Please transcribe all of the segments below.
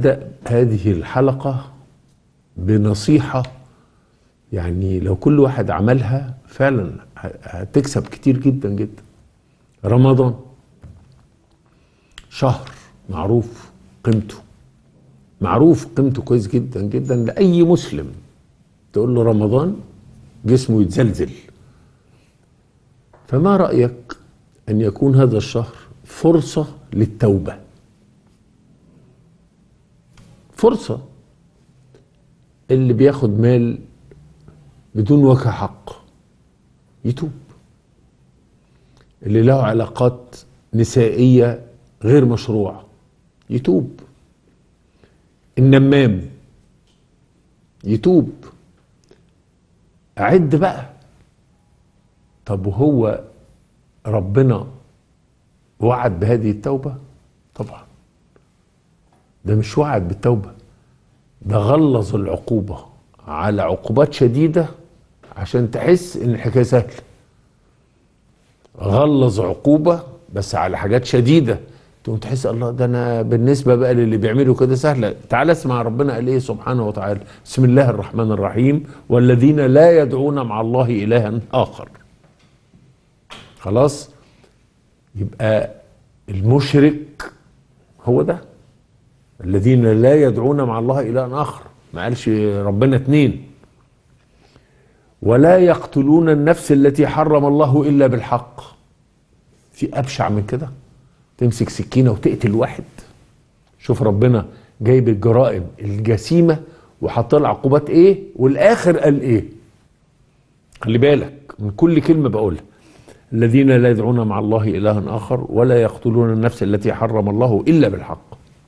أبدأ هذه الحلقة بنصيحة يعني لو كل واحد عملها فعلا هتكسب كتير جدا جدا رمضان شهر معروف قيمته معروف قيمته كويس جدا جدا لأي مسلم تقول له رمضان جسمه يتزلزل فما رأيك أن يكون هذا الشهر فرصة للتوبة فرصة اللي بياخد مال بدون وجه حق يتوب اللي له علاقات نسائية غير مشروعة يتوب النمام يتوب أعد بقى طب وهو ربنا وعد بهذه التوبة طبعا ده مش وعد بالتوبة ده غلظ العقوبة على عقوبات شديدة عشان تحس ان الحكاية سهلة غلظ عقوبة بس على حاجات شديدة تقوم تحس الله ده انا بالنسبة بقى للي بيعملوا كده سهلة تعال اسمع ربنا قال ايه سبحانه وتعالى بسم الله الرحمن الرحيم والذين لا يدعون مع الله الها اخر خلاص يبقى المشرك هو ده الذين لا يدعون مع الله إلها آخر ما قالش ربنا اتنين ولا يقتلون النفس التي حرم الله إلا بالحق في أبشع من كده تمسك سكينة وتقتل واحد شوف ربنا جايب الجرائم الجسيمة وحط لها عقوبات ايه والاخر قال ايه خلي بالك من كل كلمة بقولها الذين لا يدعون مع الله إلها آخر ولا يقتلون النفس التي حرم الله إلا بالحق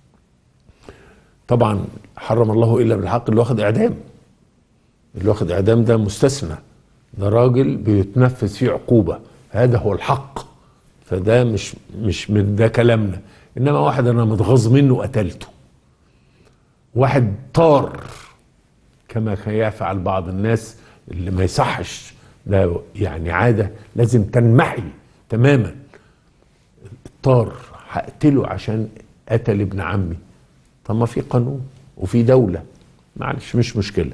طبعا حرم الله إلا بالحق اللي واخد إعدام اللي واخد إعدام ده مستثنى ده راجل بيتنفذ فيه عقوبة هذا هو الحق فده مش مش من ده كلامنا انما واحد انا متغاظ منه وقتلته واحد طار كما كان يفعل بعض الناس اللي ما يصحش ده يعني عادة لازم تنمحي تماما الطار هقتله عشان قتل ابن عمي طب ما في قانون وفي دولة معلش مش مشكلة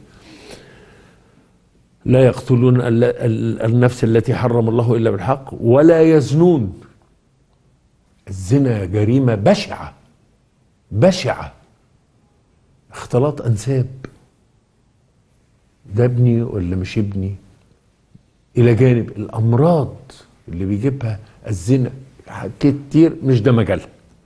لا يقتلون النفس التي حرم الله إلا بالحق ولا يزنون الزنا جريمة بشعة بشعة اختلاط أنساب ده ابني ولا مش ابني إلى جانب الأمراض اللي بيجيبها الزنا كتير مش ده مجالها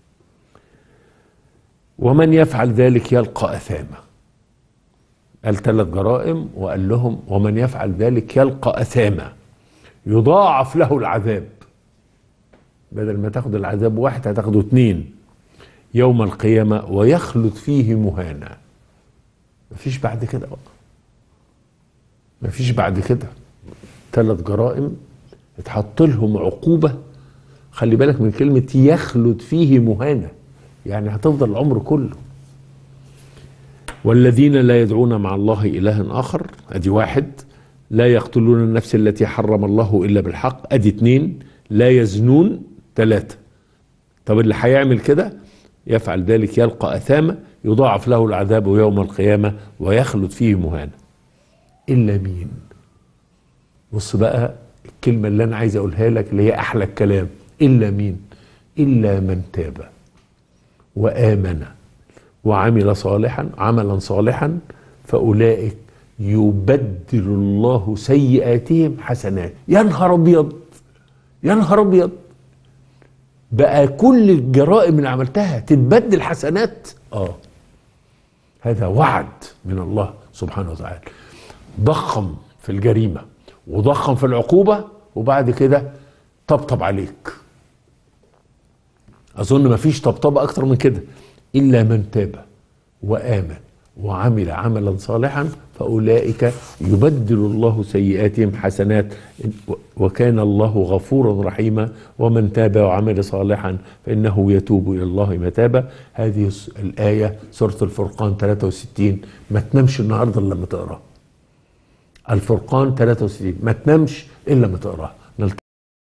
ومن يفعل ذلك يلقى أثاما قال ثلاث جرائم وقال لهم ومن يفعل ذلك يلقى أثاما يضاعف له العذاب بدل ما تاخد العذاب واحد هتاخده اتنين يوم القيامة ويخلد فيه مهانا مفيش بعد كده بقى مفيش بعد كده ثلاث جرائم اتحط لهم عقوبة خلي بالك من كلمة يخلد فيه مهانا يعني هتفضل العمر كله والذين لا يدعون مع الله إلها آخر أدي واحد لا يقتلون النفس التي حرم الله إلا بالحق أدي اتنين لا يزنون ثلاثة طب اللي هيعمل كده يفعل ذلك يلقى أثاما يضاعف له العذاب يوم القيامة ويخلد فيه مهانا إلا مين بص بقى الكلمة اللي أنا عايز أقولها لك اللي هي أحلى الكلام إلا مين إلا من تاب وآمن وعمل صالحا عملا صالحا فأولئك يبدل الله سيئاتهم حسنات يا نهار أبيض يا نهار أبيض بقى كل الجرائم اللي عملتها تتبدل حسنات اه هذا وعد من الله سبحانه وتعالى ضخم في الجريمه وضخم في العقوبه وبعد كده طبطب عليك اظن مفيش طبطبه اكتر من كده الا من تاب وامن وعمل عملا صالحا فاولئك يبدل الله سيئاتهم حسنات وكان الله غفورا رحيما ومن تاب وعمل صالحا فانه يتوب الى الله متابا هذه الايه سوره الفرقان 63 ما تنامش النهارده الا لما تقراها الفرقان 63 ما تنامش الا لما تقراها